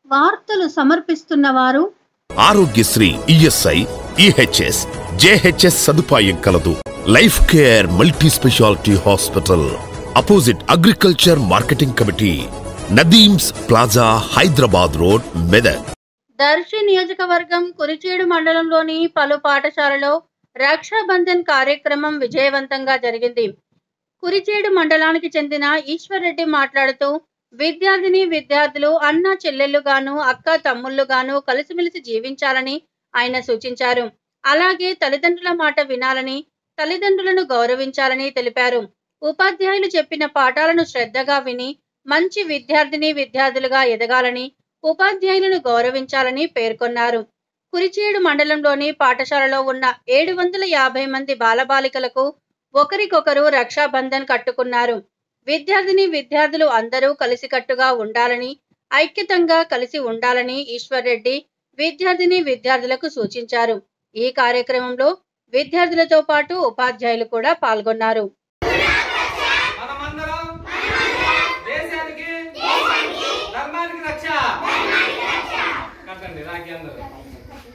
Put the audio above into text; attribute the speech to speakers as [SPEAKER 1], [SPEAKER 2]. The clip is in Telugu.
[SPEAKER 1] వార్తలు సమర్పిస్తున్న వారు
[SPEAKER 2] ఆరోగ్యశ్రీ ఈఎస్ఐ ఈహెచ్ఎస్ జేహెచ్ఎస్ సదుపాయం కలదు life care multi speciality hospital opposite agriculture marketing committee Nadeem's plaza Hyderabad road Medak
[SPEAKER 1] Darsi నియోజకవర్గం కురిచేడు మండలంలోని పలు పాఠశాలలో రక్షాబంధన్ కార్యక్రమం విజయవంతంగా జరిగింది కురిచేడు మండలానికి చెందిన ఈశ్వర్రెడ్డి మాట్లాడుతూ విద్యార్థిని విద్యార్థులు అన్న చెల్లెళ్ళుగాను అక్క తమ్ముళ్ళుగాను కలిసిమెలిసి జీవించాలని ఆయన సూచించారు అలాగే తల్లిదండ్రుల మాట వినాలని తల్లిదండ్రులను గౌరవించాలని తెలిపారు ఉపాధ్యాయులు చెప్పిన పాఠాలను శ్రద్ధగా విని మంచి విద్యార్థిని విద్యార్థులుగా ఎదగాలని ఉపాధ్యాయులను గౌరవించాలని పేర్కొన్నారు కురిచేడు మండలంలోని పాఠశాలలో ఉన్న ఏడు వందల యాభై మంది బాలబాలికలకు ఒకరికొకరు రక్షాబంధన్ కట్టుకున్నారు విద్యార్థిని విద్యార్థులు అందరూ కలిసికట్టుగా ఉండాలని ఐక్యతంగా కలిసి ఉండాలని ఈశ్వర్ రెడ్డి విద్యార్థిని విద్యార్థులకు సూచించారు ఈ కార్యక్రమంలో విద్యార్థులతో పాటు ఉపాధ్యాయులు కూడా పాల్గొన్నారు
[SPEAKER 3] మనమందరం దేశానికి ధర్మానికి రక్ష కట్టండి రాఖీ అందరూ